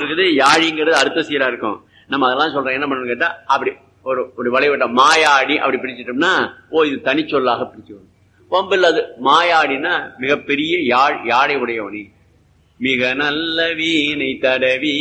இருக்குது யாழிங்கிறது அடுத்த சீரா இருக்கும் நம்ம அதெல்லாம் சொல்றோம் என்ன பண்ணணும் கேட்டா அப்படி ஒரு ஒரு வளைவட்ட மாயாடி அப்படி பிரிச்சிட்டோம்னா ஓ இது தனிச்சொல்லாக பிரிச்சு வரும் வம்பில் அது மாயாடினா மிகப்பெரிய யாழ் யாழை உடையவனி மிக நல்ல வீணை தடவி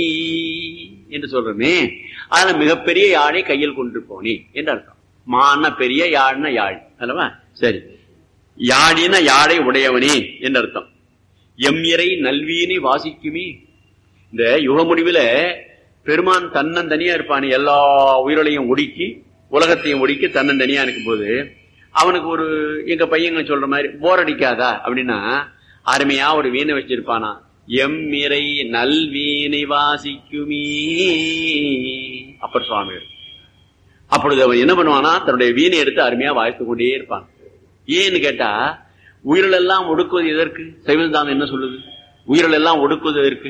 என்று சொல்றோமே அதுல மிகப்பெரிய யாழை கையில் கொண்டு போனி என்று அர்த்தம் மான பெரிய யாழ்னா யாழ் அல்லவா சரி யாழின யாழை உடையவனே என்று அர்த்தம் எம் இறை நல்வீனை வாசிக்குமே இந்த யுக முடிவுல பெருமான் தன்னன் தனியா இருப்பான் எல்லா உயிர்களையும் ஒடுக்கி உலகத்தையும் ஒடுக்கி தன்னன் தனியா இருக்கும்போது அவனுக்கு ஒரு எங்க பையங்க சொல்ற மாதிரி போர் அடிக்காதா அப்படின்னா அருமையா ஒரு வீணை வச்சிருப்பானா எம் இறை நல்வீனை வாசிக்குமே அப்பர் சுவாமிகள் அப்பொழுது அவன் என்ன பண்ணுவானா தன்னுடைய வீணை எடுத்து அருமையா வாய்த்து கொண்டே இருப்பான் ஏன்னு கேட்டா உயிரில் எல்லாம் ஒடுக்குவது எதற்கு சைவந்தானம் என்ன சொல்லுது உயிரில் எல்லாம் ஒடுக்குவது எதற்கு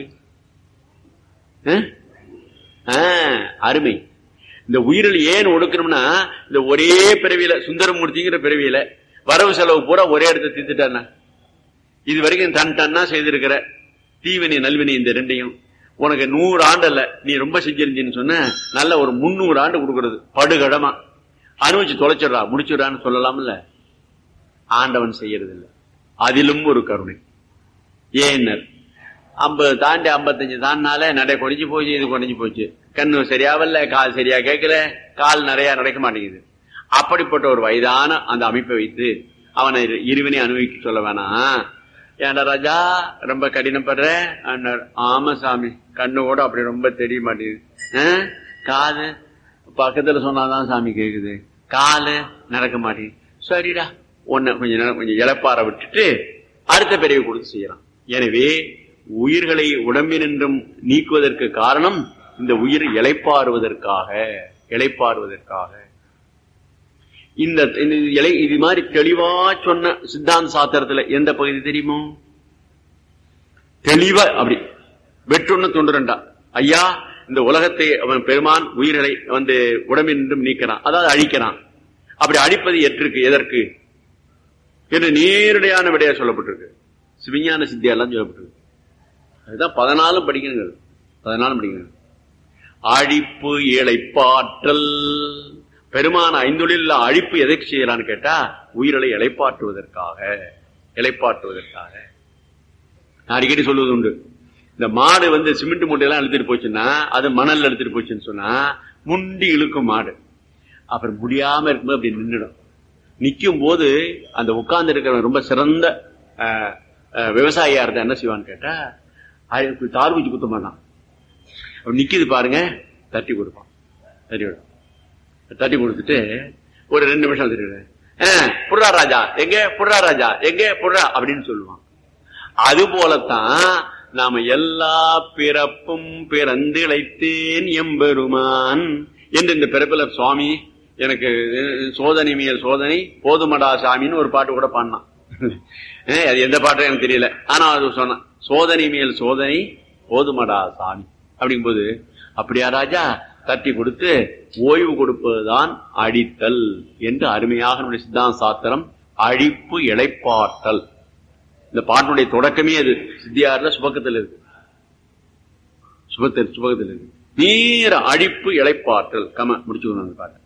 அஹ்? ஆஹ், அருமை இந்த உயிரில் ஏன் ஒடுக்கணும்னா இந்த ஒரே பிறவியில சுந்தரமூர்த்திங்கிற பிறவியில வரவு செலவு பூரா ஒரே இடத்த தீர்த்துட்டானா இது வரைக்கும் டன் டன்னா செய்திருக்கிற தீவினை நல்வினை இந்த ரெண்டையும் உனக்கு நூறு ஆண்டு அல்ல நீ ரொம்ப செஞ்சிருந்தீன்னு சொன்ன நல்ல ஒரு முன்னூறு ஆண்டு கொடுக்கறது படுகடமா அனுபவிச்சு தொலைச்சிடுறா முடிச்சிடுறான்னு சொல்லலாம்ல ஆண்டவன் செய்யறது இல்ல அதிலும் ஒரு கருணை ஏன்னர் ஐம்பது தாண்டி ஐம்பத்தஞ்சு தாண்டினால நடை குறைஞ்சு போச்சு இது குறைஞ்சு போச்சு கண்ணு சரியாவல்ல கால் சரியா கேட்கல கால் நிறைய நடக்க மாட்டேங்குது அப்படிப்பட்ட ஒரு வயதான அந்த அமைப்பை வைத்து அவனை இருவினை அனுபவிக்க சொல்ல வேணாம் ஏன்டா ராஜா ரொம்ப கடினப்படுற அண்ணார், ஆமா சாமி கண்ணு கூட அப்படி ரொம்ப தெரிய மாட்டேங்குது ஆ? காது பக்கத்துல சொன்னாதான் சாமி கேக்குது காலு நடக்க மாட்டேங்குது சரிடா ஒன்னு கொஞ்ச நேரம் கொஞ்சம் இழப்பார விட்டுட்டு அடுத்த பிறவி கொடுத்து செய்யலாம் எனவே உயிர்களை உடம்பினின்றும் நீக்குவதற்கு காரணம் இந்த உயிர் இளைப்பாறுவதற்காக இளைப்பாறுவதற்காக இந்த இந்த இலை இது மாதிரி தெளிவா சொன்ன சித்தாந்த சாத்திரத்துல எந்த பகுதி தெரியுமோ தெளிவா அப்படி வெற்றொன்னு தொண்டுரண்டா ஐயா இந்த உலகத்தை அவன் பெருமான் உயிர்களை வந்து உடம்பினின்றும் நீக்கிறான் அதாவது அழிக்கிறான் அப்படி அழிப்பது எற்றிருக்கு எதற்கு என்று நேரடியான விடையா சொல்லப்பட்டிருக்கு சிவிஞான சித்தியெல்லாம் சொல்லப்பட்டிருக்கு அதுதான் பதினாலும் படிக்கணுங்க பதினாலும் படிக்கணும் அழிப்பு இழைப்பாற்றல் பெருமான ஐந்தொழில் அழிப்பு எதற்கு செய்யறான்னு கேட்டா உயிரலை இழைப்பாற்றுவதற்காக இழைப்பாற்றுவதற்காக நான் அடிக்கடி சொல்வது உண்டு இந்த மாடு வந்து சிமெண்ட் மூட்டையெல்லாம் எடுத்துட்டு போச்சுன்னா அது மணல் எடுத்துட்டு போச்சுன்னு சொன்னா முண்டி இழுக்கும் மாடு அப்புறம் முடியாம இருக்கும்போது அப்படி நின்றுடும் நிக்கும் போது அந்த உட்கார்ந்து இருக்கிறவன் ரொம்ப சிறந்த அஹ், அஹ், விவசாயியா இருந்தா என்ன செய்வான்னு கேட்டா அதுக்கு தார் வச்சு குத்த மாட்டான் அவன் நிக்குது பாருங்க தட்டி கொடுப்பான் தட்டி கொடுப்பான் தட்டி கொடுத்துட்டு ஒரு ரெண்டு நிமிஷம் திருடுறேன் புடுறா ராஜா எங்க புடுறா ராஜா எங்க புடுறா அப்படின்னு சொல்லுவான் அது போலத்தான் நாம எல்லா பிறப்பும் பிறந்து இழைத்தேன் எம்பெருமான் என்று இந்த பிறப்பில சுவாமி எனக்கு அஹ், சோதனை மேல் சோதனை போதுமடா சாமின்னு ஒரு பாட்டு கூட பாடினான் அஹ், அது எந்த பாட்டும் எனக்கு தெரியல ஆனா அது சொன்னான் சோதனை மேல் சோதனை போதுமடா சாமி அப்படிங்கும்போது அப்படியா ராஜா தட்டி கொடுத்து ஓய்வு கொடுப்பதுதான் அடித்தல் என்று அருமையாக நம்முடைய சித்தாந்த சாத்திரம் அழிப்பு இழைப்பாற்றல் இந்த பாட்டினுடைய தொடக்கமே அது சித்தியார்ல சுபக்கத்தில் இருக்கு சுபத்தில் சுபகத்தில் இருக்கு நேர அழிப்பு இழைப்பாற்றல் கம முடிச்சுக்கணும் அந்த பாட்டு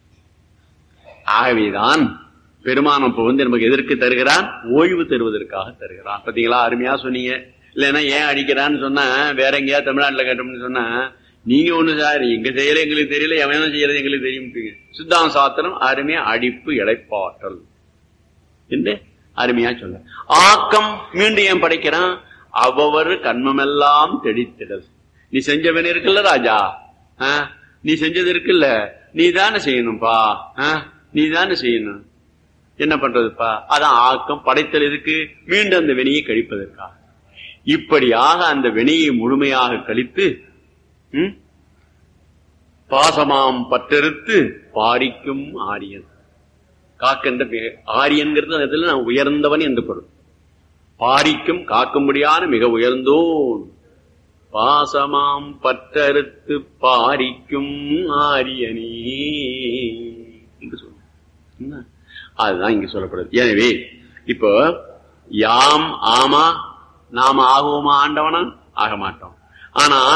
ஆகவேதான் பெருமானம் இப்ப வந்து நமக்கு எதற்கு தருகிறான் ஓய்வு தருவதற்காக தருகிறான் பாத்தீங்களா அருமையா சொன்னீங்க இல்லைன்னா ஏன் அடிக்கிறான்னு சொன்னா வேற எங்கேயா தமிழ்நாட்டுல கேட்டோம்னு சொன்னா நீங்க ஒண்ணு சார் எங்க செய்யல எங்களுக்கு தெரியல எவன் செய்யறது எங்களுக்கு தெரியும் சித்தாந்த சாத்திரம் அருமையா அடிப்பு இழைப்பாற்றல் என்று அருமையா சொல்ல ஆக்கம் மீண்டும் ஏன் படைக்கிறான் அவ்வவர் கண்மமெல்லாம் தெடித்திடல் நீ செஞ்சவன் இருக்குல்ல ராஜா ஆ? நீ செஞ்சது இருக்குல்ல நீ தானே செய்யணும்பா ஆ? நீ தானே செய்யணும் என்ன பண்றதுப்பா அதான் ஆக்கம் படைத்தல் எதுக்கு மீண்டும் அந்த வினையை கழிப்பதற்காக இப்படியாக அந்த வினையை முழுமையாக கழித்து ம்? பாசமாம் பற்றறுத்து பாரிக்கும் ஆரியன் காக்கின்ற பெயர். ஆரியன்கிறது அந்த இடத்துல நான் உயர்ந்தவன் என்று பொருள் பாரிக்கும் காக்கும்படியான மிக உயர்ந்தோன் பாசமாம் பற்றறுத்து பாரிக்கும் ஆரியனே என்று சொல்ல என்ன? அதுதான் இங்க சொல்லப்படுது எனவே இப்போ யாம் ஆமா நாம ஆகுவோமா ஆண்டவனா ஆக மாட்டோம் ஆனா